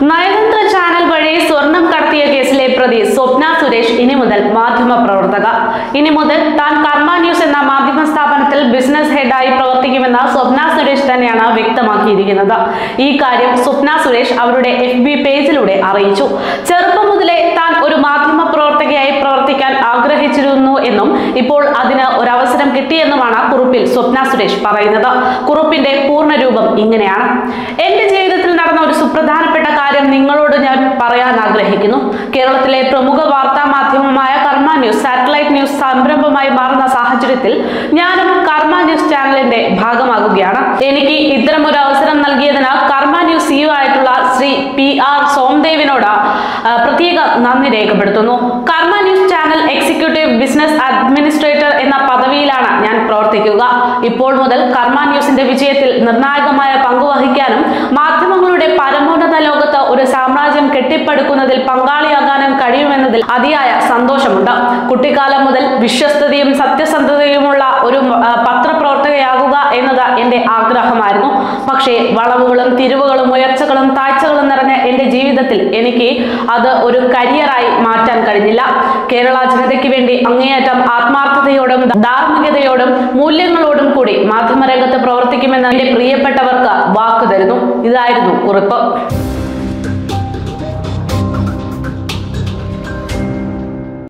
നയതന്ത്ര ചാനൽ വഴി സ്വർണം കടത്തിയ കേസിലെ പ്രതി സ്വപ്ന സുരേഷ് ഇനി മുതൽ മാധ്യമ പ്രവർത്തക ഇനി മുതൽ താൻ കർമ്മ ന്യൂസ് എന്ന മാധ്യമ സ്ഥാപനത്തിൽ ബിസിനസ് ഹെഡായി പ്രവർത്തിക്കുമെന്ന് സ്വപ്ന സുരേഷ് തന്നെയാണ് വ്യക്തമാക്കിയിരിക്കുന്നത് ഈ കാര്യം സ്വപ്ന സുരേഷ് അവരുടെ എഫ് ബി പേജിലൂടെ അറിയിച്ചു ചെറുപ്പം മുതലേ താൻ ഒരു മാധ്യമ പ്രവർത്തകയായി പ്രവർത്തിക്കാൻ ആഗ്രഹിച്ചിരുന്നു എന്നും ഇപ്പോൾ അതിന് ഒരു അവസരം കിട്ടിയെന്നുമാണ് കുറിപ്പിൽ സ്വപ്ന സുരേഷ് പറയുന്നത് കുറിപ്പിന്റെ പൂർണ്ണരൂപം ഇങ്ങനെയാണ് എന്റെ ജീവിതത്തിൽ നടന്ന ഒരു സുപ്രധാനപ്പെട്ട കാര്യം നിങ്ങളോട് ഞാൻ പറയാൻ ആഗ്രഹിക്കുന്നു കേരളത്തിലെ പ്രമുഖ വാർത്താ മാധ്യമമായ കർമ്മ ന്യൂസ് സാറ്റലൈറ്റ് ന്യൂസ് സംരംഭമായി മാറുന്ന സാഹചര്യത്തിൽ ഞാനും കർമ്മ ന്യൂസ് ചാനലിന്റെ ഭാഗമാകുകയാണ് എനിക്ക് ഇത്തരം ഒരു അവസരം നൽകിയതിന് കർമ്മ ന്യൂസ് സിഇഒ ആയിട്ടുള്ള ശ്രീ പി ആർ സോംദേവിനോട് ആ, പ്രത്യേക നന്ദി രേഖപ്പെടുത്തുന്നു Karma news channel executive business administrator എന്ന പദവിയിലാണ് ഞാൻ പ്രവർത്തിക്കുക ഇപ്പോൾ മുതൽ കർമ്മ ന്യൂസിന്റെ വിജയത്തിൽ നിർണായകമായ പങ്ക് വഹിക്കാനും മാധ്യമങ്ങളുടെ പരമോന്നത ലോകത്ത് ഒരു സാമ്രാജ്യം കെട്ടിപ്പടുക്കുന്നതിൽ പങ്കാളിയാകാനും കഴിയുമെന്നതിൽ അതിയായ സന്തോഷമുണ്ട് കുട്ടിക്കാലം മുതൽ വിശ്വസ്തതയും സത്യസന്ധതയുമുള്ള ഒരു ആ, പത്രപ്രവർത്തകയാകുക എന്നത് എന്റെ ആഗ്രഹമായിരുന്നു പക്ഷേ വളവുകളും തിരിവുകളും ഉയർച്ചകളും താഴ്ചകളും നിറഞ്ഞ എന്റെ ജീവിതത്തിൽ എനിക്ക് അത് ഒരു കരിയറായി മാറ്റാൻ കഴിഞ്ഞില്ല കേരള ജനതയ്ക്ക് വേണ്ടി അങ്ങേയറ്റം ആത്മാർത്ഥതയോടും ധാർമ്മികതയോടും മൂല്യങ്ങളോടും കൂടി മാധ്യമരംഗത്ത് പ്രവർത്തിക്കുമെന്ന് എന്റെ പ്രിയപ്പെട്ടവർക്ക് വാക്ക് തരുന്നു ഇതായിരുന്നു കുറിപ്പ്